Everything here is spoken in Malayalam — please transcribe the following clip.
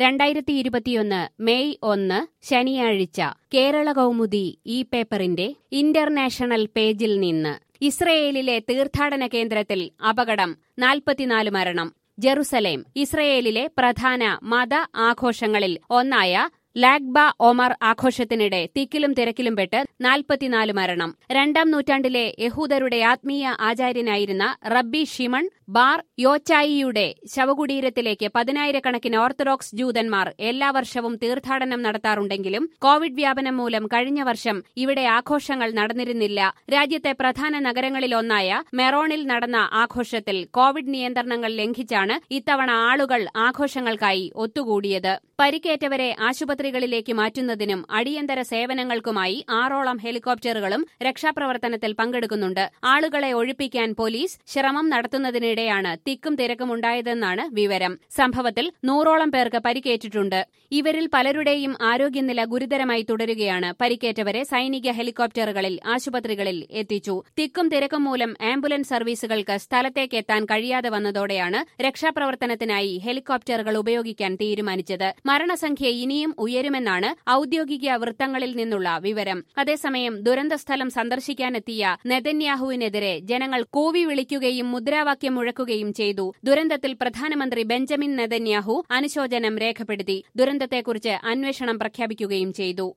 രണ്ടായിരത്തി ഇരുപത്തിയൊന്ന് മെയ് ഒന്ന് ശനിയാഴ്ച കേരള കൗമുദി ഈ പേപ്പറിന്റെ ഇന്റർനാഷണൽ പേജിൽ നിന്ന് ഇസ്രയേലിലെ തീർത്ഥാടന കേന്ദ്രത്തിൽ അപകടം നാൽപ്പത്തിനാല് മരണം ജെറുസലേം ഇസ്രയേലിലെ പ്രധാന മത ആഘോഷങ്ങളിൽ ഒന്നായ ലാഗ്ബ ഒമർ ആഘോഷത്തിനിടെ തിക്കിലും തിരക്കിലും പെട്ട് നാൽപ്പത്തിനാല് മരണം രണ്ടാം നൂറ്റാണ്ടിലെ യഹൂദരുടെ ആത്മീയ ആചാര്യനായിരുന്ന റബ്ബി ഷിമൺ ബാർ യോച്ചായിയുടെ ശവകുടീരത്തിലേക്ക് പതിനായിരക്കണക്കിന് ഓർത്തഡോക്സ് ജൂതന്മാർ എല്ലാ വർഷവും തീർത്ഥാടനം നടത്താറുണ്ടെങ്കിലും കോവിഡ് വ്യാപനം മൂലം കഴിഞ്ഞ വർഷം ഇവിടെ ആഘോഷങ്ങൾ നടന്നിരുന്നില്ല രാജ്യത്തെ പ്രധാന നഗരങ്ങളിലൊന്നായ മെറോണിൽ നടന്ന ആഘോഷത്തിൽ കോവിഡ് നിയന്ത്രണങ്ങൾ ലംഘിച്ചാണ് ഇത്തവണ ആളുകൾ ആഘോഷങ്ങൾക്കായി ഒത്തുകൂടിയത് പരിക്കേറ്റവരെ ആശുപത്രികളിലേക്ക് മാറ്റുന്നതിനും അടിയന്തര സേവനങ്ങൾക്കുമായി ആറോളം ഹെലികോപ്റ്ററുകളും രക്ഷാപ്രവർത്തനത്തിൽ പങ്കെടുക്കുന്നുണ്ട് ആളുകളെ ഒഴിപ്പിക്കാൻ പോലീസ് ശ്രമം നടത്തുന്നതിനിടെയാണ് തിക്കും തിരക്കുമുണ്ടായതെന്നാണ് വിവരം സംഭവത്തിൽ നൂറോളം പേർക്ക് പരിക്കേറ്റിട്ടുണ്ട് ഇവരിൽ പലരുടെയും ആരോഗ്യനില ഗുരുതരമായി തുടരുകയാണ് പരിക്കേറ്റവരെ സൈനിക ഹെലികോപ്റ്ററുകളിൽ ആശുപത്രികളിൽ എത്തിച്ചു തിക്കും തിരക്കും മൂലം ആംബുലൻസ് സർവീസുകൾക്ക് സ്ഥലത്തേക്ക് എത്താൻ കഴിയാതെ വന്നതോടെയാണ് രക്ഷാപ്രവർത്തനത്തിനായി ഹെലികോപ്റ്ററുകൾ ഉപയോഗിക്കാൻ തീരുമാനിച്ചത് മരണസംഖ്യ ഇനിയും ഉയരുമെന്നാണ് ഔദ്യോഗിക വൃത്തങ്ങളിൽ നിന്നുള്ള വിവരം അതേസമയം ദുരന്തസ്ഥലം സന്ദർശിക്കാനെത്തിയ നെതന്യാഹുവിനെതിരെ ജനങ്ങൾ കൂവി വിളിക്കുകയും മുദ്രാവാക്യം മുഴക്കുകയും ചെയ്തു ദുരന്തത്തിൽ പ്രധാനമന്ത്രി ബെഞ്ചമിൻ നെതന്യാഹു അനുശോചനം രേഖപ്പെടുത്തി ദുരന്തത്തെക്കുറിച്ച് അന്വേഷണം പ്രഖ്യാപിക്കുകയും ചെയ്തു